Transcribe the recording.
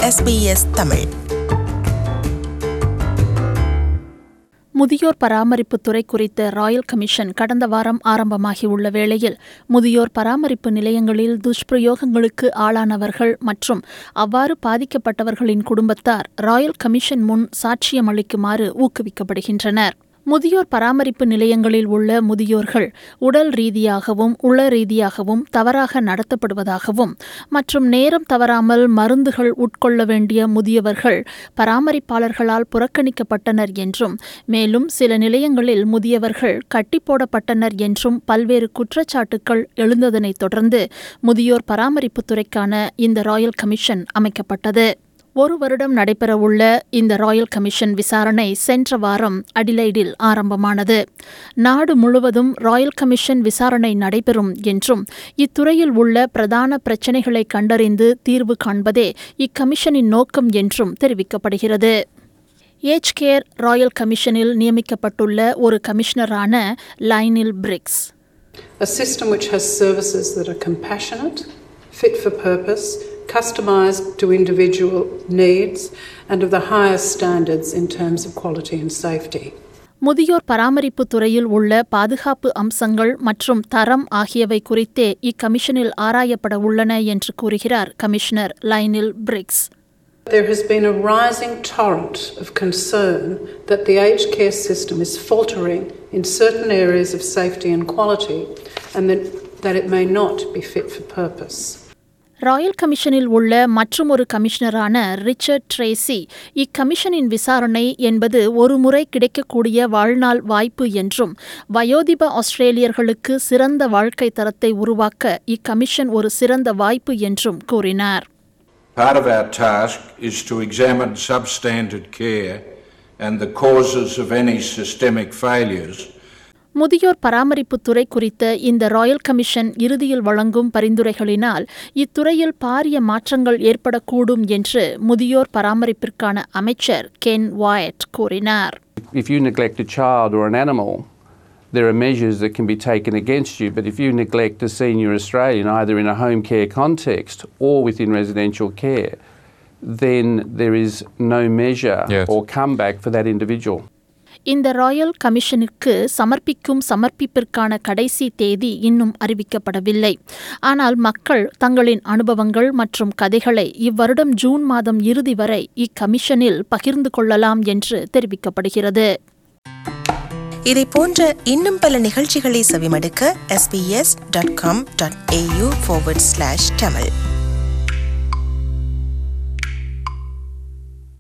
SBS Tamil முதியோர் பராமரிப்பு துறை குறித்த ராயல் கமிஷன் கடந்த வாரம் ஆரம்பமாகியுள்ள வேளையில் முதியோர் பராமரிப்பு நிலையங்களில் துஷ்பிரயோகங்களுக்கு ஆளானவர்கள் மற்றும் அவ்வாறு பாதிக்கப்பட்டவர்களின் குடும்பத்தார் ராயல் கமிஷன் முன் சாட்சியம் அளிக்குமாறு ஊக்குவிக்கப்படுகின்றனர் முதியோர் பராமரிப்பு நிலையங்களில் உள்ள முதியோர்கள் உடல் ரீதியாகவும் உள ரீதியாகவும் தவறாக நடத்தப்படுவதாகவும் மற்றும் நேரம் தவறாமல் மருந்துகள் உட்கொள்ள வேண்டிய முதியவர்கள் பராமரிப்பாளர்களால் புறக்கணிக்கப்பட்டனர் என்றும் மேலும் சில நிலையங்களில் முதியவர்கள் கட்டி போடப்பட்டனர் என்றும் பல்வேறு குற்றச்சாட்டுக்கள் எழுந்ததனைத் தொடர்ந்து முதியோர் பராமரிப்புத் துறைக்கான இந்த ராயல் கமிஷன் அமைக்கப்பட்டது ஒரு வருடம் நடைபெறவுள்ள இந்த ராயல் கமிஷன் விசாரணை சென்ற வாரம் அடிலைடில் ஆரம்பமானது நாடு முழுவதும் ராயல் கமிஷன் விசாரணை நடைபெறும் என்றும் இத்துறையில் உள்ள பிரதான பிரச்சினைகளை கண்டறிந்து தீர்வு காண்பதே இக்கமிஷனின் நோக்கம் என்றும் தெரிவிக்கப்படுகிறது ஏஜ் கேர் ராயல் கமிஷனில் நியமிக்கப்பட்டுள்ள ஒரு கமிஷனரான Lynelle Briggs A system which has services that are compassionate, fit for purpose, customised to individual needs, and of the highest standards in terms of quality and safety. முதியோர் பராமரிப்பு துறையில் உள்ள பாதுகாப்பு அம்சங்கள் மற்றும் தரம் ஆகியவை குறித்தே இக்கமிஷனில் ஆராயப்பட உள்ளன என்று கூறுகிறார் commissioner Lynelle Briggs There has been a rising torrent of concern that the aged care system is faltering in certain areas of safety and quality and that, that it may not be fit for purpose. Royal கமிஷனில் உள்ள மற்றுமொரு கமிஷனரான Richard Tracy இக்கமிஷனின் விசாரணை என்பது ஒரு முறை கிடைக்கக்கூடிய வாழ்நாள் வாய்ப்பு என்றும் வயோதிப ஆஸ்திரேலியர்களுக்கு சிறந்த வாழ்க்கை தரத்தை உருவாக்க இக்கமிஷன் ஒரு சிறந்த வாய்ப்பு என்றும் கூறினார் Part of our task is to examine substandard care and the causes of any systemic failures. முதியோர் பராமரிப்புத் துறை குறித்த இந்த ராயல் கமிஷன் இறுதியில் வழங்கும் பரிந்துரைகளினால் இத்துறையில் பாரிய மாற்றங்கள் ஏற்படக்கூடும் என்று முதியோர் பராமரிப்பிற்கான அமைச்சர் கென் வாயட் கூறினார் If you neglect a child or an animal, there are measures that can be taken against you. But if you neglect a senior Australian, either in a home care context or within residential care, then there is no measure Yes. or comeback for that individual. இந்த royal கமிஷனுக்கு சமர்ப்பிக்கும் சமர்ப்பிப்பிற்கான கடைசி தேதி இன்னும் அறிவிக்கப்படவில்லை ஆனால் மக்கள் தங்களின் அனுபவங்கள் மற்றும் கதைகளை இவ்வருடம் ஜூன் மாதம் இறுதி வரை இக்கமிஷனில் பகிர்ந்து கொள்ளலாம் என்று தெரிவிக்கப்படுகிறது இதை போன்ற இன்னும் பல நிகழ்ச்சிகளை செவிமடுக்க sbs.com.au forward slash tamil